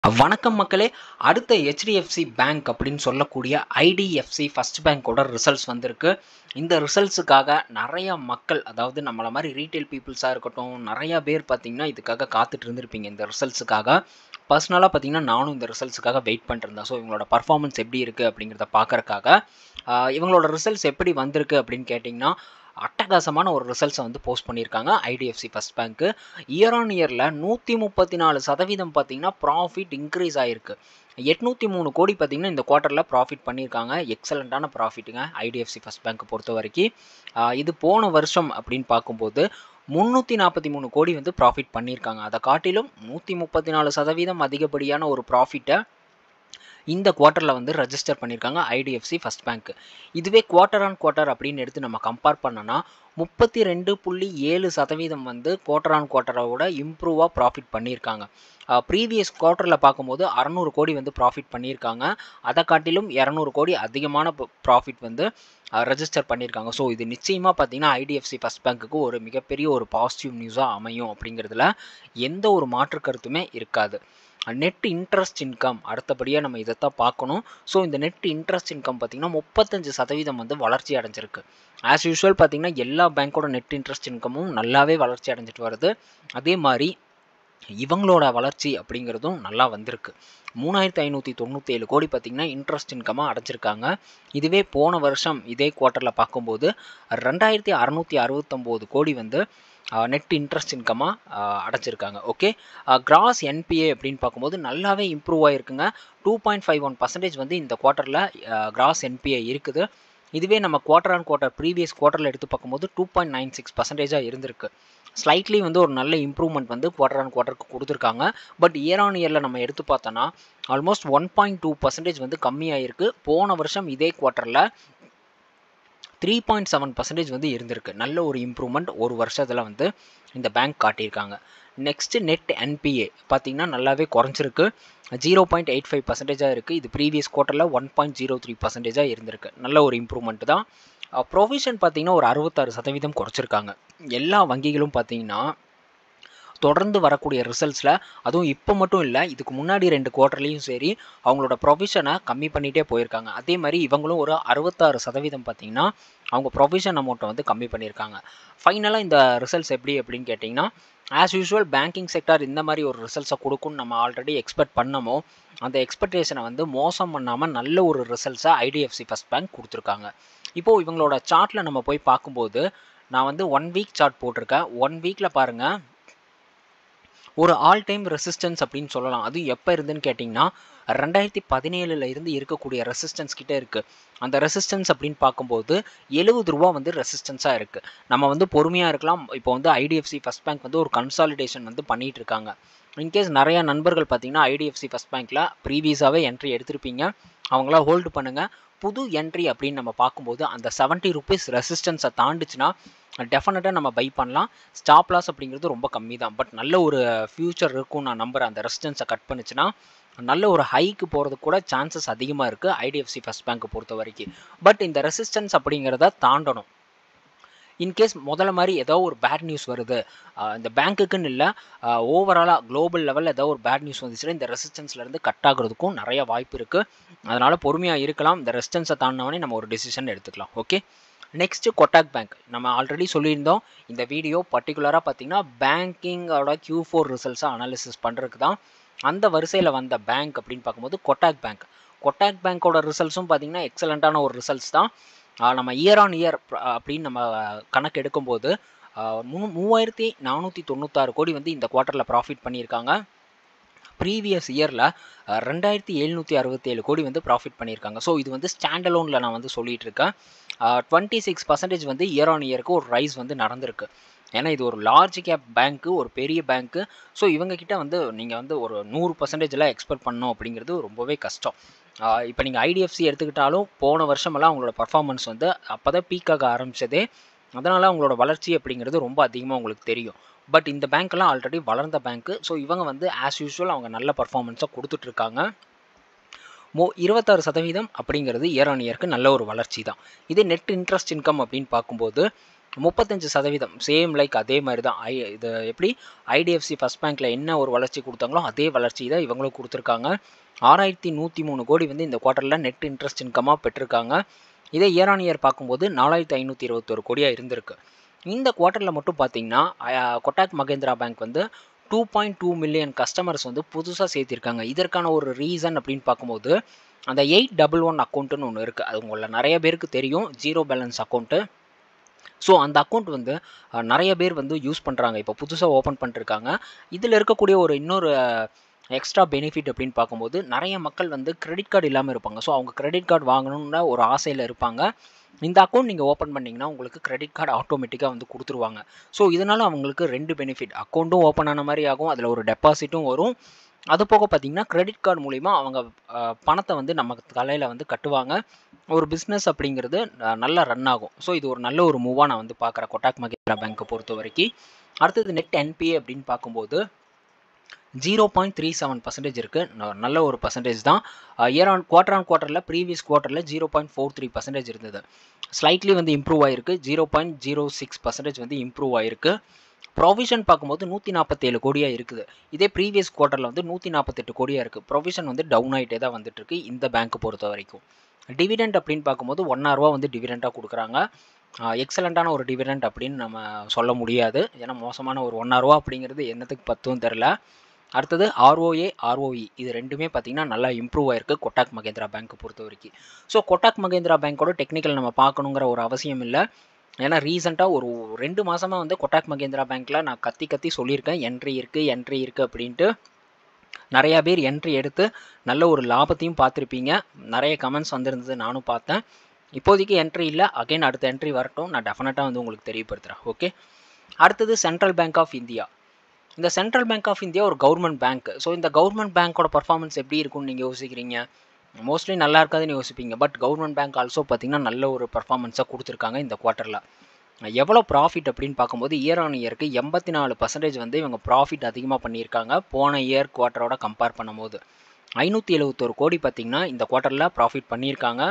வணக்கம் மக்களே அடுத்த ஹெச்டிஎஃப்சி பேங்க் அப்படின்னு சொல்லக்கூடிய ஐடிஎஃப்சி ஃபர்ஸ்ட் பேங்க்கோட ரிசல்ட்ஸ் வந்திருக்கு இந்த ரிசல்ட்ஸுக்காக நிறைய மக்கள் அதாவது நம்மளை மாதிரி ரீட்டைல் பீப்புள்ஸாக இருக்கட்டும் நிறையா பேர் பார்த்தீங்கன்னா இதுக்காக காத்துட்டு இருந்திருப்பீங்க இந்த ரிசல்ட்ஸுக்காக பர்சனலாக பார்த்தீங்கன்னா நானும் இந்த ரிசல்ட்ஸுக்காக வெயிட் பண்ணிருந்தேன் ஸோ இவங்களோட பர்ஃபார்மன்ஸ் எப்படி இருக்குது அப்படிங்கிறத பார்க்கறக்காக ஆஹ் இவங்களோட ரிசல்ட்ஸ் எப்படி வந்திருக்கு அப்படின்னு கேட்டிங்கன்னா அட்டகாசமான ஒரு ரிசல்ட்ஸை வந்து போஸ்ட் பண்ணியிருக்காங்க IDFC first bank year on இயரில் நூற்றி முப்பத்தி நாலு சதவீதம் பார்த்தீங்கன்னா ப்ராஃபிட் இன்க்ரீஸ் ஆகிருக்கு எட்நூற்றி மூணு கோடி பார்த்தீங்கன்னா இந்த குவார்ட்டரில் ப்ராஃபிட் பண்ணியிருக்காங்க எக்ஸலண்ட்டான ப்ராஃபிட்டுங்க ஐடிஎஃப்சி ஃபர்ஸ்ட் பேங்க் பொறுத்த வரைக்கும் ஆஹ் இது போன வருஷம் அப்படின்னு பார்க்கும்போது முந்நூற்றி நாற்பத்தி மூணு கோடி வந்து ப்ராஃபிட் பண்ணியிருக்காங்க அதை காட்டிலும் நூற்றி முப்பத்தி நாலு சதவீதம் அதிகப்படியான ஒரு ப்ராஃபிட்டை இந்த குவார்ட்டரில் வந்து ரெஜிஸ்டர் பண்ணியிருக்காங்க ஐடிஎஃப்சி ஃபர்ஸ்ட் பேங்க் இதுவே குவார்ட்டர் ஆன் குவார்ட்டர் அப்படின்னு எடுத்து நம்ம கம்பேர் பண்ணோன்னா முப்பத்தி ரெண்டு புள்ளி ஏழு சதவீதம் வந்து குவார்ட்டர் ஆன் குவார்ட்டரோட இம்ப்ரூவாக ப்ராஃபிட் பண்ணியிருக்காங்க ப்ரீவியஸ் குவார்ட்டரில் பார்க்கும்போது அறநூறு கோடி வந்து ப்ராஃபிட் பண்ணியிருக்காங்க அதை காட்டிலும் இரநூறு கோடி அதிகமான ப்ராஃபிட் வந்து ரெஜிஸ்டர் பண்ணியிருக்காங்க ஸோ இது நிச்சயமாக பார்த்தீங்கன்னா ஐடிஎஃப்சி ஃபர்ஸ்ட் பேங்க்குக்கு ஒரு மிகப்பெரிய ஒரு பாசிட்டிவ் நியூஸாக அமையும் அப்படிங்கிறதுல எந்த ஒரு மாற்று கருத்துமே இருக்காது நெட் இன்ட்ரெஸ்ட் இன்கம் அடுத்தபடியாக நம்ம இதைத்தான் பார்க்கணும் ஸோ இந்த நெட் இன்ட்ரெஸ்ட் இன்கம் பார்த்திங்கன்னா முப்பத்தஞ்சு சதவீதம் வந்து வளர்ச்சி அடைஞ்சிருக்கு ஆஸ் யூஷுவல் பார்த்திங்கன்னா எல்லா பேங்க்கோட நெட் இன்ட்ரெஸ்ட் இன்கமும் நல்லாவே வளர்ச்சி அடைஞ்சிட்டு வருது அதே மாதிரி இவங்களோட வளர்ச்சி அப்படிங்கிறதும் நல்லா வந்திருக்கு மூணாயிரத்தி ஐநூற்றி தொண்ணூற்றி ஏழு கோடி பார்த்திங்கன்னா இன்ட்ரெஸ்ட் இன்கமாக அடைச்சிருக்காங்க இதுவே போன வருஷம் இதே குவார்ட்டரில் பார்க்கும்போது ரெண்டாயிரத்தி அறநூற்றி அறுபத்தொம்போது கோடி வந்து நெட் இன்ட்ரெஸ்ட் இன்கமாக அடைச்சிருக்காங்க ஓகே கிராஸ் என்பிஏ அப்படின்னு பார்க்கும்போது நல்லாவே இம்ப்ரூவ் ஆகிருக்குங்க two point five one percentage வந்து இந்த குவார்ட்டரில் கிராஸ் என்பிஏ இருக்குது இதுவே நம்ம குவார்ட்டர் ஆன் குவார்ட்டர் ப்ரீவியஸ் குவார்ட்டரில் எடுத்து பார்க்கும்போது டூ பாயிண்ட் நைன் சிக்ஸ் பர்சன்டேஜாக இருந்திருக்கு ஸ்லைட்லி வந்து ஒரு நல்ல இம்ப்ரூவ்மெண்ட் வந்து குவார்ட்டர் ஆன் குவார்ட்டருக்கு கொடுத்துருக்காங்க பட் இயர் ஆன் இயரில் நம்ம எடுத்து பார்த்தோன்னா almost one point two percentage வந்து கம்மியாயிருக்கு போன வருஷம் இதே குவார்ட்டரில் த்ரீ பாயிண்ட் செவன் பர்சன்டேஜ் வந்து இருந்திருக்கு நல்ல ஒரு இம்ப்ரூவ்மெண்ட் ஒரு வருஷத்தில் வந்து இந்த பேங்க் காட்டியிருக்காங்க நெக்ஸ்ட்டு நெட் என்பிஏ பார்த்தீங்கன்னா நல்லாவே குறைஞ்சிருக்கு ஜீரோ பாயிண்ட் எயிட் ஃபைவ் பர்சன்டேஜாக இருக்குது இது ப்ரீவியஸ் குவார்ட்டரில் ஒன் பாயிண்ட் ஜீரோ த்ரீ பர்சன்டேஜாக இருந்திருக்கு நல்ல ஒரு இம்ப்ரூவ்மெண்ட் தான் ப்ரொவிஷன் பார்த்தீங்கன்னா ஒரு அறுபத்தாறு சதவீதம் குறைச்சிருக்காங்க எல்லா வங்கிகளும் பார்த்தீங்கன்னா தொடர்ந்து வரக்கூடிய ரிசல்ட்ஸில் அதுவும் இப்போ மட்டும் இல்லை இதுக்கு முன்னாடி ரெண்டு குவார்ட்டர்லேயும் சரி அவங்களோட ப்ரொவிஷனை கம்மி பண்ணிகிட்டே போயிருக்காங்க அதே மாதிரி இவங்களும் ஒரு அறுபத்தாறு சதவீதம் பார்த்திங்கன்னா அவங்க ப்ரொவிஷன் அமௌண்ட்டை வந்து கம்மி பண்ணியிருக்காங்க ஃபைனலாக இந்த ரிசல்ட்ஸ் எப்படி அப்படின்னு கேட்டிங்கன்னா ஆஸ் யூஷுவல் பேங்கிங் செக்டார் இந்த மாதிரி ஒரு ரிசல்ட்ஸை கொடுக்குன்னு நம்ம ஆல்ரெடி எக்ஸ்பெக்ட் பண்ணமோ அந்த எக்ஸ்பெக்டேஷனை வந்து மோசம் பண்ணாமல் நல்ல ஒரு ரிசல்ட்ஸை ஐடிஎஃப்சி ஃபஸ்ட் பேங்க் கொடுத்துருக்காங்க இப்போது இவங்களோட சார்ட்டில் நம்ம போய் பார்க்கும்போது நான் வந்து ஒன் வீக் சார்ட் போட்டிருக்கேன் ஒன் வீக்கில் பாருங்கள் ஒரு ஆல் டைம் ரெசிஸ்டன்ஸ் அப்படின்னு சொல்லலாம் அது எப்போ இருந்துன்னு கேட்டிங்கன்னா ரெண்டாயிரத்தி பதினேழுல இருந்து இருக்கக்கூடிய ரெசிஸ்டன்ஸ் கிட்டே இருக்குது அந்த ரெசிஸ்டன்ஸ் அப்படின்னு பார்க்கும்போது எழுபது ரூபா வந்து ரெசிஸ்டன்ஸாக இருக்குது நம்ம வந்து பொறுமையாக இருக்கலாம் இப்போ வந்து ஐடிஎஃப்சி ஃபஸ்ட் பேங்க் வந்து ஒரு கன்சாலிடேஷன் வந்து பண்ணிகிட்டு இருக்காங்க இன்கேஸ் நிறைய நண்பர்கள் பார்த்தீங்கன்னா ஐடிஎஃப்சி ஃபஸ்ட் பேங்க்கில் ப்ரீவியஸாகவே என்ட்ரி எடுத்திருப்பீங்க அவங்களாம் ஹோல்டு பண்ணுங்கள் புது என்ட்ரி அப்படின்னு நம்ம பார்க்கும்போது அந்த செவன்ட்டி ருபீஸ் ரெசிஸ்டன்ஸை தாண்டுச்சுன்னா டெஃபினட்டாக நம்ம பை பண்ணலாம் ஸ்டாப் லாஸ் அப்படிங்கிறது ரொம்ப கம்மி தான் பட் நல்ல ஒரு ஃப்யூச்சர் இருக்கும் நான் நம்புகிறேன் அந்த ரெசிஸ்டன்ஸை கட் பண்ணுச்சுன்னா நல்ல ஒரு ஹைக்கு போகிறதுக்கு கூட சான்சஸ் அதிகமாக இருக்குது ஐடிஎஃப்சி ஃபஸ்ட் பேங்க்கை பொறுத்த வரைக்கும் பட் இந்த ரெசிஸ்டன்ஸ் அப்படிங்கிறத தாண்டணும் இன்கேஸ் முதல்ல மாதிரி ஏதோ ஒரு பேட் நியூஸ் வருது இந்த பேங்க்குக்குன்னு இல்லை ஓவராலாக குளோபல் லெவலில் ஏதோ ஒரு பேட் நியூஸ் வந்துச்சுன்னா இந்த ரெசிஸ்டன்ஸ்லேருந்து கட் ஆகிறதுக்கும் நிறைய வாய்ப்பு இருக்குது அதனால் பொறுமையாக இருக்கலாம் இந்த ரெசிஸ்டன்ஸை தாண்டினவனே நம்ம ஒரு டெசிஷன் எடுத்துக்கலாம் ஓகே நெக்ஸ்ட்டு கொட்டாக் பேங்க் நம்ம ஆல்ரெடி சொல்லியிருந்தோம் இந்த வீடியோ பர்டிகுலராக பார்த்தீங்கன்னா பேங்கிங்கோட கியூ ஃபோர் ரிசல்ட்ஸை அனாலிசிஸ் பண்ணுறதுக்கு தான் அந்த வரிசையில் வந்த பேங்க் அப்படின்னு பார்க்கும்போது கொட்டாக் பேங்க் கொட்டாக் பேங்க்கோட ரிசல்ட்ஸும் பார்த்தீங்கன்னா எக்ஸலண்ட்டான ஒரு ரிசல்ட்ஸ் தான் நம்ம இயர் ஆன் இயர் அப்படின்னு நம்ம கணக்கு எடுக்கும்போது மூ மூவாயிரத்தி நானூற்றி தொண்ணூத்தாறு கோடி வந்து இந்த குவார்ட்டரில் ப்ராஃபிட் பண்ணியிருக்காங்க ப்ரீவியஸ் இயரில் ரெண்டாயிரத்தி எழுநூற்றி அறுபத்தேழு கோடி வந்து ப்ராஃபிட் பண்ணியிருக்காங்க ஸோ இது வந்து ஸ்டாண்டலோனில் நான் வந்து சொல்லிகிட்டு இருக்கேன் டுவெண்ட்டி சிக்ஸ் பர்சன்டேஜ் வந்து இயர் ஆன் இயருக்கு ஒரு ரைஸ் வந்து நடந்திருக்கு ஏன்னா இது ஒரு லார்ஜ் கேப் பேங்க்கு ஒரு பெரிய பேங்க்கு ஸோ இவங்கக்கிட்ட வந்து நீங்கள் வந்து ஒரு நூறு பர்சன்டேஜெலாம் எக்ஸ்பெக்ட் பண்ணணும் அப்படிங்கிறது ரொம்பவே கஷ்டம் இப்போ நீங்கள் ஐடிஎஃப்சி எடுத்துக்கிட்டாலும் போன வருஷமெல்லாம் அவங்களோட பர்ஃபார்மன்ஸ் வந்து அப்போ தான் பீக்காக ஆரம்பித்ததே அதனால் அவங்களோட வளர்ச்சி அப்படிங்கிறது ரொம்ப அதிகமாக உங்களுக்கு தெரியும் பட் இந்த பேங்க்கெல்லாம் ஆல்ரெடி வளர்ந்த பேங்க்கு ஸோ இவங்க வந்து ஆஸ் யூஷுவல் அவங்க நல்ல பர்ஃபார்மன்ஸை கொடுத்துட்ருக்காங்க மோ இருபத்தாறு சதவீதம் அப்படிங்கிறது இயர் ஆன் இயருக்கு நல்ல ஒரு வளர்ச்சி தான் இதே நெட் இன்ட்ரெஸ்ட் இன்கம் அப்படின்னு பார்க்கும்போது முப்பத்தஞ்சு சதவீதம் சேம் லைக் அதே மாதிரி தான் ஐ இது எப்படி ஐடிஎஃப்சி ஃபஸ்ட் பேங்க்கில் என்ன ஒரு வளர்ச்சி கொடுத்தாங்களோ அதே வளர்ச்சி தான் இவங்களும் கொடுத்துருக்காங்க ஆறாயிரத்தி நூற்றி மூணு கோடி வந்து இந்த குவார்ட்டரில் நெட் இன்ட்ரெஸ்ட் இன்கமாக பெற்றிருக்காங்க இதே இயர் ஆன் இயர் பார்க்கும்போது நாலாயிரத்தி ஐநூற்றி இருபத்தொரு கோடியாக இருந்திருக்கு இந்த குவார்ட்டரில் மட்டும் பார்த்தீங்கன்னா கொட்டாக் மகேந்திரா பேங்க் வந்து two point two million customers வந்து புதுசாக சேர்த்திருக்காங்க இதற்கான ஒரு ரீசன் அப்படின்னு பார்க்கும்போது அந்த எயிட் டபுள் ஒன் அக்கௌண்ட்டுன்னு ஒன்று இருக்குது அது உங்களில் நிறைய பேருக்கு தெரியும் ஜீரோ பேலன்ஸ் அக்கௌண்ட்டு ஸோ அந்த அக்கௌண்ட் வந்து நிறைய பேர் வந்து யூஸ் பண்ணுறாங்க இப்போ புதுசாக ஓப்பன் பண்ணிருக்காங்க இதில் இருக்கக்கூடிய ஒரு இன்னொரு எக்ஸ்ட்ரா பெனிஃபிட் அப்படின்னு பார்க்கும்போது நிறைய மக்கள் வந்து கிரெடிட் கார்டு இல்லாமல் இருப்பாங்க ஸோ அவங்க கிரெடிட் கார்டு வாங்கணும்னு ஒரு ஆசையில் இருப்பாங்க இந்த அக்கௌண்ட் நீங்கள் ஓப்பன் பண்ணிங்கன்னா உங்களுக்கு கிரெடிட் கார்டு ஆட்டோமேட்டிக்காக வந்து கொடுத்துருவாங்க ஸோ இதனால் அவங்களுக்கு ரெண்டு பெனிஃபிட் அக்கௌண்ட்டும் ஓப்பன் ஆன மாதிரி ஆகும் அதில் ஒரு டெபாசிட்டும் வரும் அது போக பார்த்தீங்கன்னா கிரெடிட் கார்டு மூலிமா அவங்க பணத்தை வந்து நம்ம தலையில் வந்து கட்டுவாங்க ஒரு பிஸ்னஸ் அப்படிங்கிறது நல்லா ரன் ஆகும் ஸோ இது ஒரு நல்ல ஒரு மூவாக நான் வந்து பார்க்குறேன் கொட்டாக் மகேந்திரா பேங்க்கை பொறுத்த வரைக்கும் அடுத்தது நெட் என்பிஏ அப்படின்னு பார்க்கும்போது zero point three seven percentage இருக்குது நல்ல ஒரு பர்சன்டேஜ் தான் இயர் ஆன் குவார்டர் ஆன் குவார்ட்டரில் ப்ரீவியஸ் குவார்ட்டரில் zero point four three percentage இருந்தது ஸ்லைட்லி வந்து இம்ப்ரூவ் ஆயிருக்கு zero point zero six percentage வந்து இம்ப்ரூவ் ஆயிருக்கு ப்ரொவிஷன் பார்க்கும்போது நூற்றி நாற்பத்தேழு கோடியாக இருக்குது இதே ப்ரீவியஸ் குவார்ட்டரில் வந்து நூற்றி நாற்பத்தெட்டு கோடியாக இருக்குது ப்ரொவிஷன் வந்து டவுன் ஆகிட்டே தான் வந்துட்டுருக்கு இந்த பேங்க்கை பொறுத்த வரைக்கும் டிவிடெண்ட் அப்படின்னு பார்க்கும்போது ஒன்னாயிரரூவா வந்து டிவிடெண்ட்டாக கொடுக்குறாங்க எக்ஸலண்ட்டான ஒரு டிவிடெண்ட் அப்படின்னு நம்ம சொல்ல முடியாது ஏன்னா மோசமான ஒரு ஒன்னாயிரரூவா அப்படிங்கிறது என்னத்துக்கு பத்தும் தெரில அடுத்தது ஆர்ஓஏ ஆர்ஓஇ இது ரெண்டுமே பார்த்திங்கன்னா நல்லா இம்ப்ரூவ் ஆயிருக்கு கொட்டாக் மகேந்திரா பேங்க்கை பொறுத்த வரைக்கும் ஸோ கொட்டாக் மகேந்திரா பேங்க்கோட டெக்னிக்கல் நம்ம பார்க்கணுங்கிற ஒரு அவசியம் இல்லை ஏன்னா ரீசெண்டாக ஒரு ரெண்டு மாதமாக வந்து கொட்டாக் மகேந்திரா பேங்க்கில் நான் கத்தி கத்தி சொல்லியிருக்கேன் என்ட்ரி இருக்குது என்ட்ரி இருக்குது அப்படின்ட்டு நிறையா பேர் என்ட்ரி எடுத்து நல்ல ஒரு லாபத்தையும் பார்த்துருப்பீங்க நிறைய கமெண்ட்ஸ் வந்திருந்தது நானும் பார்த்தேன் இப்போதைக்கு என்ட்ரி இல்லை அகைன் அடுத்த என்ட்ரி வரட்டும் நான் டெஃபினட்டாக வந்து உங்களுக்கு தெரியப்படுத்துகிறேன் ஓகே அடுத்தது சென்ட்ரல் பேங்க் ஆஃப் இந்தியா இந்த சென்ட்ரல் பேங்க் ஆஃப் இந்தியா ஒரு கவர்மெண்ட் பேங்க் ஸோ இந்த கவர்மெண்ட் பேங்க்கோட பர்ஃபார்மன்ஸ் எப்படி இருக்கும்னு நீங்கள் யோசிக்கிறீங்க மோஸ்ட்லி நல்லா இருக்காதுன்னு யோசிப்பீங்க பட் கவர்மெண்ட் பேங்க் ஆல்சோ பார்த்தீங்கன்னா நல்ல ஒரு பர்ஃபார்மன்ஸாக கொடுத்துருக்காங்க இந்த குவார்ட்டரில் எவ்வளோ ப்ராஃபிட் அப்படின்னு பார்க்கும்போது இயர் ஆன் இயருக்கு எண்பத்தி நாலு பர்சன்டேஜ் வந்து இவங்க ப்ராஃபிட் அதிகமாக பண்ணியிருக்காங்க போன இயர் குவார்ட்டரோட கம்பேர் பண்ணும்போது ஐநூற்றி எழுபத்தோரு கோடி பார்த்திங்கன்னா இந்த குவார்ட்டரில் ப்ராஃபிட் பண்ணியிருக்காங்க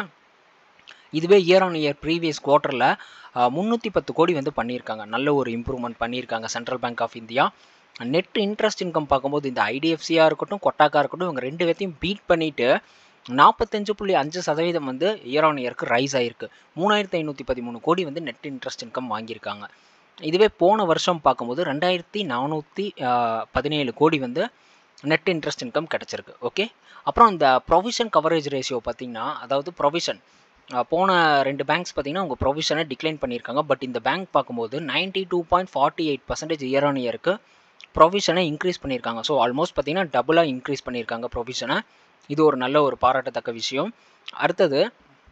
இதுவே இயர் ஆன் இயர் ப்ரீவியஸ் குவார்ட்டரில் முந்நூற்றி பத்து கோடி வந்து பண்ணியிருக்காங்க நல்ல ஒரு இம்ப்ரூவ்மெண்ட் பண்ணியிருக்காங்க central bank of India net interest income பார்க்கும்போது இந்த ஐடிஎஃப்சியாக இருக்கட்டும் கொட்டாக்காக இருக்கட்டும் இவங்க ரெண்டு பேர்த்தையும் பீட் பண்ணிவிட்டு நாற்பத்தஞ்சு புள்ளி அஞ்சு சதவீதம் வந்து இயர் ஆன் இயருக்கு ரைஸ் ஆகிருக்கு மூணாயிரத்தி ஐநூற்றி பதிமூணு கோடி வந்து நெட் இன்ட்ரெஸ்ட் இன்கம் வாங்கியிருக்காங்க இதுவே போன வருஷம் பார்க்கும்போது ரெண்டாயிரத்தி நானூற்றி பதினேழு கோடி வந்து நெட் இன்ட்ரெஸ்ட் இன்கம் கிடச்சிருக்கு ஓகே அப்புறம் இந்த ப்ரொவிஷன் கவரேஜ் ரேஷியோ பார்த்திங்கன்னா அதாவது ப்ரொவிஷன் போன ரெண்டு பேங்க்ஸ் பார்த்திங்கன்னா அவங்க ப்ரொவிஷனை டிக்ளைன் பண்ணியிருக்காங்க பட் இந்த பேங்க் பார்க்கும்போது ninety two point forty eight percentage year on இயருக்கு ப்ரொவிஷனை இன்க்ரீஸ் பண்ணியிருக்காங்க ஸோ ஆல்மோஸ்ட் பார்த்திங்கன்னா டபுளாக இன்க்ரீஸ் பண்ணியிருக்காங்க ப்ரொவிஷனை இது ஒரு நல்ல ஒரு பாராட்டத்தக்க விஷயம் அடுத்தது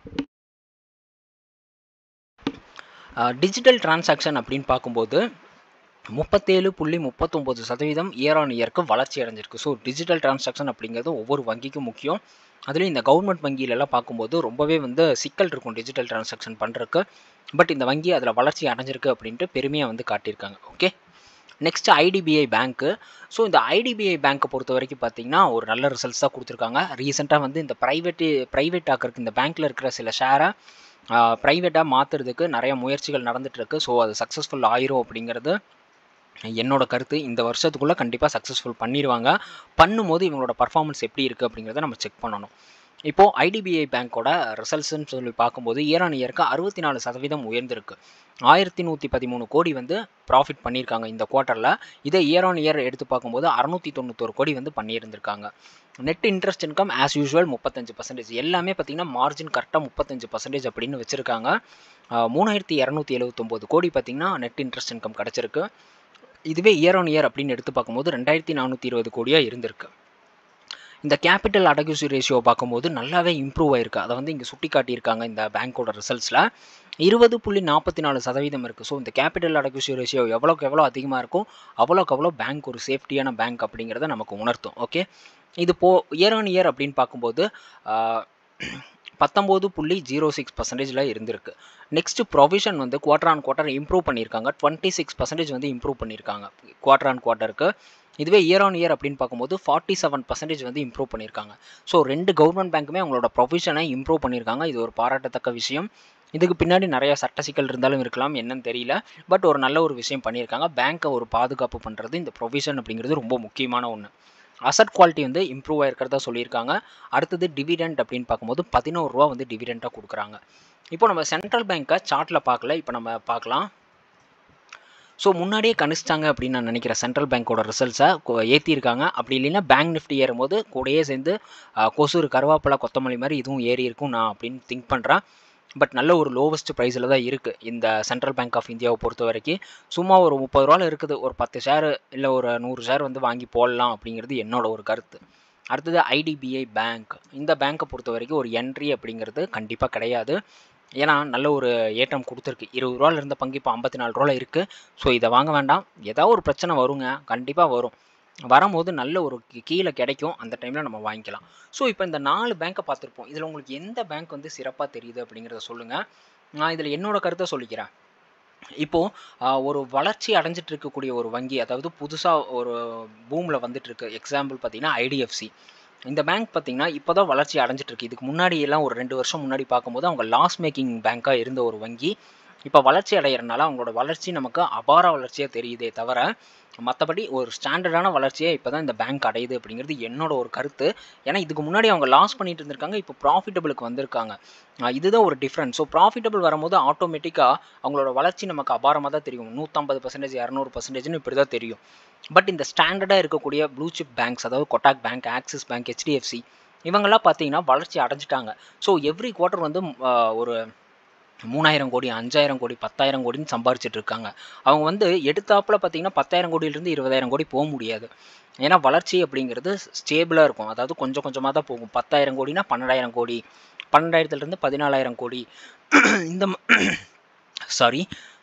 டிஜிட்டல் டிரான்சாக்ஷன் அப்படின்னு பார்க்கும்போது முப்பத்தேழு புள்ளி முப்பத்தொம்போது சதவீதம் இயர் ஆன் இயருக்கு வளர்ச்சி அடைஞ்சிருக்கு ஸோ டிஜிட்டல் டிரான்சாக்ஷன் அப்படிங்கிறது ஒவ்வொரு வங்கிக்கும் முக்கியம் அதுலேயும் இந்த கவர்மெண்ட் வங்கியிலலாம் பார்க்கும்போது ரொம்பவே வந்து சிக்கல் இருக்கும் டிஜிட்டல் டிரான்சாக்ஷன் பண்ணுறதுக்கு பட் இந்த வங்கி அதில் வளர்ச்சி அடைஞ்சிருக்கு அப்படின்ட்டு பெருமையாக வந்து காட்டியிருக்காங்க okay next IDBI bank so இந்த ஐடிபிஐ பேங்க்கை பொறுத்த வரைக்கும் பார்த்தீங்கன்னா ஒரு நல்ல ரிசல்ட்ஸ் தான் கொடுத்துருக்காங்க ரீசெண்டாக வந்து இந்த ப்ரைவேட்டு ப்ரைவேட் ஆக்கிறதுக்கு இந்த பேங்க்கில் இருக்கிற சில ஷேரை ப்ரைவேட்டாக மாற்றுறதுக்கு நிறைய முயற்சிகள் நடந்துகிட்ருக்கு ஸோ அது சக்ஸஸ்ஃபுல் ஆயிரும் அப்படிங்கிறது என்னோட கருத்து இந்த வருஷத்துக்குள்ளே கண்டிப்பாக சக்ஸஸ்ஃபுல் பண்ணிடுவாங்க பண்ணும்போது இவங்களோட பர்ஃபார்மன்ஸ் எப்படி இருக்குது அப்படிங்கிறத நம்ம செக் பண்ணணும் இப்போது ஐடிபிஐ பேங்க்கோட ரிசல்ட்ஸ்னு சொல்லி பார்க்கும்போது இயர் ஆன் இயருக்கு அறுபத்தி நாலு சதவீதம் உயர்ந்திருக்கு ஆயிரத்தி நூற்றி பதிமூணு கோடி வந்து ப்ராஃபிட் பண்ணியிருக்காங்க இந்த குவார்ட்டரில் இதே இயர் ஆன் இயர் எடுத்து பார்க்கும்போது அறுநூற்றி தொண்ணூத்தொரு கோடி வந்து பண்ணியிருந்திருக்காங்க net interest income as usual முப்பத்தஞ்சு பர்சன்டேஜ் எல்லாமே பார்த்தீங்கன்னா மார்ஜின் கரெக்டாக முப்பத்தஞ்சு பர்சன்டேஜ் அப்படின்னு வச்சுருக்காங்க மூணாயிரத்தி இரநூத்தி எழுபத்தொம்போது கோடி பார்த்தீங்கன்னா நெட் இன்ட்ரெஸ்ட் இன்கம் கிடச்சிருக்கு இதுவே இயர் ஆன் இயர் அப்படின்னு எடுத்து பார்க்கும்போது ரெண்டாயிரத்தி நானூற்றி இருபது கோடியாக இருந்திருக்கு இந்த கேபிட்டல் அடகுசி ரேஷியோ பார்க்கும்போது நல்லாவே இம்ப்ரூவ் ஆயிருக்கு அதை வந்து இங்கே சுட்டி காட்டியிருக்காங்க இந்த பேங்க்கோட ரிசல்ட்ஸில் இருபது புள்ளி நாற்பத்தி நாலு சதவீதம் இருக்குது ஸோ இந்த கேபிட்டல் அடகுசி ரேஷியோ எவ்வளோக்கு எவ்வளோ அதிகமாக இருக்கும் அவ்வளோக்கு அவ்வளோ பேங்க் ஒரு சேஃப்டியான பேங்க் அப்படிங்கிறத நமக்கு உணர்த்தும் ஓகே இது போ இயர் ஆன் இயர் அப்படின்னு பார்க்கும்போது பத்தொம்போது புள்ளி ஜீரோ சிக்ஸ் பர்சன்டேஜில் இருந்திருக்கு நெக்ஸ்ட் ப்ரொவிஷன் வந்து குவார்டர் ஆன் குவார்டர் இம்ப்ரூவ் பண்ணியிருக்காங்க டுவெண்ட்டி சிக்ஸ் பர்சன்டேஜ் வந்து இம்ப்ரூவ் பண்ணியிருக்காங்க குவார்டர் ஆன் குவார்ட்டருக்கு இதுவே இயர் ஆன் இயர் அப்படின்னு பார்க்கும்போது ஃபார்ட்டி செவன் பர்சன்டேஜ் வந்து இம்ப்ரூவ் பண்ணியிருக்காங்க ஸோ ரெண்டு கவர்மெண்ட் பேங்க்குமே அவங்களோட ப்ரொவிஷனை இம்ப்ரூவ் பண்ணியிருக்காங்க இது ஒரு பாராட்டத்தக்க விஷயம் இதுக்கு பின்னாடி நிறைய சட்ட சிக்கல் இருந்தாலும் இருக்கலாம் என்னன்னு தெரியல பட் ஒரு நல்ல ஒரு விஷயம் பண்ணியிருக்காங்க பேங்க்கை ஒரு பாதுகாப்பு பண்ணுறது இந்த ப்ரொவிஷன் அப்படிங்கிறது ரொம்ப முக்கியமான ஒன்று அசட் குவாலிட்டி வந்து இம்ப்ரூவ் ஆயிருக்கிறதா சொல்லியிருக்காங்க அடுத்தது டிவிடெண்ட் அப்படின்னு பார்க்கும்போது பதினோரு ரூபா வந்து டிவிடெண்ட்டாக கொடுக்குறாங்க இப்போ நம்ம சென்ட்ரல் பேங்க்கை சார்ட்டில் பார்க்கல இப்போ நம்ம பார்க்கலாம் ஸோ முன்னாடியே கணிச்சிட்டாங்க அப்படின்னு நான் நினைக்கிறேன் சென்ட்ரல் பேங்க்கோட ரிசல்ட்ஸை ஏற்றிருக்காங்க அப்படி இல்லைன்னா பேங்க் நிஃப்டி ஏறும்போது கூடயே சேர்ந்து கொசூர் கருவாப்பழ கொத்தமல்லி மாதிரி இதுவும் ஏறி இருக்கும் நான் அப்படின்னு திங்க் பண்ணுறேன் பட் நல்ல ஒரு லோவஸ்ட் ப்ரைஸில் தான் இருக்குது இந்த சென்ட்ரல் பேங்க் ஆஃப் இந்தியாவை பொறுத்த வரைக்கும் சும்மா ஒரு முப்பது ரூபாவில் இருக்குது ஒரு பத்து ஷேர் இல்லை ஒரு நூறு ஷேர் வந்து வாங்கி போடலாம் அப்படிங்கிறது என்னோட ஒரு கருத்து அடுத்தது ஐடிபிஐ பேங்க் இந்த பேங்க்கை பொறுத்த வரைக்கும் ஒரு என்ட்ரி அப்படிங்கிறது கண்டிப்பாக கிடையாது ஏன்னா நல்ல ஒரு ஏற்றம் கொடுத்துருக்கு இருபது ரூபாவில் இருந்த பங்கு இப்போ ஐம்பத்தி நாலு ரூபாவில் இருக்குது ஸோ இதை வாங்க வேண்டாம் ஏதாவது ஒரு பிரச்சனை வருங்க கண்டிப்பாக வரும் வரும்போது நல்ல ஒரு கீழே கிடைக்கும் அந்த டைமில் நம்ம வாங்கிக்கலாம் ஸோ இப்போ இந்த நாலு பேங்க்கை பார்த்துருப்போம் இதில் உங்களுக்கு எந்த பேங்க் வந்து சிறப்பாக தெரியுது அப்படிங்கிறத சொல்லுங்கள் நான் இதில் என்னோட கருத்தை சொல்லிக்கிறேன் இப்போது ஒரு வளர்ச்சி அடைஞ்சிட்டு இருக்கக்கூடிய ஒரு வங்கி அதாவது புதுசாக ஒரு பூமில் வந்துட்டு இருக்கு எக்ஸாம்பிள் பார்த்தீங்கன்னா ஐடிஎஃப்சி இந்த பேங்க் பார்த்தீங்கன்னா இப்போ தான் வளர்ச்சி அடைஞ்சிட்டு இருக்கு இதுக்கு முன்னாடி எல்லாம் ஒரு ரெண்டு வருஷம் முன்னாடி பார்க்கும்போது அவங்க லாஸ் மேக்கிங் பேங்காக இருந்த ஒரு வங்கி இப்போ வளர்ச்சி அடைகிறனால அவங்களோட வளர்ச்சி நமக்கு அபார வளர்ச்சியாக தெரியுதே தவிர மற்றபடி ஒரு ஸ்டாண்டர்டான வளர்ச்சியை இப்போ தான் இந்த பேங்க் அடையுது அப்படிங்கிறது என்னோட ஒரு கருத்து ஏன்னா இதுக்கு முன்னாடி அவங்க லாஸ் பண்ணிட்டு இருந்திருக்காங்க இப்போ ப்ராஃபிட்டபிளுக்கு வந்திருக்காங்க இதுதான் ஒரு டிஃப்ரெண்ட் ஸோ ப்ராஃபிட்டபிள் வரும்போது ஆட்டோமேட்டிக்காக அவங்களோட வளர்ச்சி நமக்கு அபாரமாக தான் தெரியும் நூற்றம்பது பர்சன்டேஜ் இரநூறு பர்சன்டேஜ்னு இப்படி தான் தெரியும் பட் இந்த ஸ்டாண்டர்டாக இருக்கக்கூடிய ப்ளூ சிப் பேங்க்ஸ் அதாவது Kotak bank Axis bank HDFC இவங்கெல்லாம் பார்த்தீங்கன்னா வளர்ச்சி அடைஞ்சிட்டாங்க ஸோ எவ்ரி குவார்ட்டர் வந்து ஒரு மூணாயிரம் கோடி அஞ்சாயிரம் கோடி பத்தாயிரம் கோடின்னு சம்பாரிச்சிட்டு இருக்காங்க அவங்க வந்து எடுத்தாப்புல பார்த்தீங்கன்னா பத்தாயிரம் கோடியிலிருந்து இருபதாயிரம் கோடி போக முடியாது ஏன்னா வளர்ச்சி அப்படிங்கிறது ஸ்டேபிளாக இருக்கும் அதாவது கொஞ்சம் கொஞ்சமாக தான் போகும் பத்தாயிரம் கோடினா பன்னெண்டாயிரம் கோடி பன்னெண்டாயிரத்துலேருந்து பதினாலாயிரம் கோடி இந்த சாரி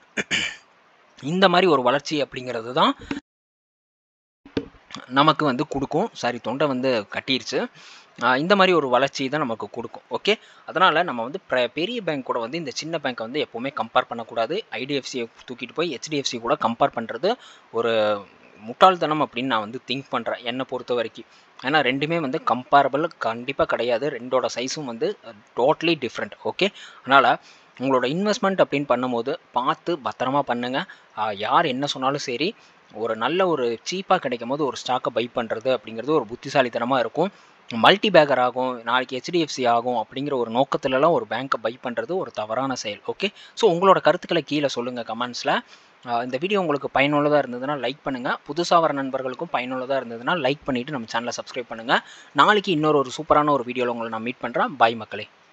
இந்த மாதிரி ஒரு வளர்ச்சி அப்படிங்கிறது தான் நமக்கு வந்து கொடுக்கும் சாரி தொண்டை வந்து கட்டிருச்சு இந்த மாதிரி ஒரு வளர்ச்சி தான் நமக்கு கொடுக்கும் ஓகே அதனால் நம்ம வந்து பெரிய பேங்க் கூட வந்து இந்த சின்ன பேங்க்கை வந்து எப்போவுமே கம்பேர் பண்ணக்கூடாது ஐடிஎஃப்சியை தூக்கிட்டு போய் ஹெச்டிஎஃப்சி கூட கம்பேர் பண்ணுறது ஒரு முட்டாள்தனம் அப்படின்னு நான் வந்து திங்க் பண்ணுறேன் என்னை பொறுத்த வரைக்கும் ஏன்னா ரெண்டுமே வந்து கம்பேரபிள் கண்டிப்பாக கிடையாது ரெண்டோட சைஸும் வந்து டோட்டலி டிஃப்ரெண்ட் ஓகே அதனால் உங்களோட இன்வெஸ்ட்மெண்ட் அப்படின்னு பண்ணும்போது பார்த்து பத்திரமா பண்ணுங்கள் யார் என்ன சொன்னாலும் சரி ஒரு நல்ல ஒரு சீப்பாக கிடைக்கும் போது ஒரு ஸ்டாக்கை பை பண்ணுறது அப்படிங்கிறது ஒரு புத்திசாலித்தனமாக இருக்கும் மல்டி பேக்கர் ஆகும் நாளைக்கு ஹெச்டிஎஃப்சி ஆகும் அப்படிங்கிற ஒரு நோக்கத்துலலாம் ஒரு பேங்க்கை பை பண்ணுறது ஒரு தவறான செயல் ஓகே ஸோ உங்களோட கருத்துக்களை கீழே சொல்லுங்கள் கமெண்ட்ஸில் இந்த வீடியோ உங்களுக்கு பயனுள்ளதாக இருந்ததுன்னா லைக் பண்ணுங்கள் புதுசாக வர நண்பர்களுக்கும் பயனுள்ளதாக இருந்ததுன்னா லைக் பண்ணிவிட்டு நம்ம சேனலை சப்ஸ்கிரைப் பண்ணுங்கள் நாளைக்கு இன்னொரு ஒரு சூப்பரான ஒரு வீடியோவில் உங்களை நான் மீட் பண்ணுறேன் பாய் மக்களே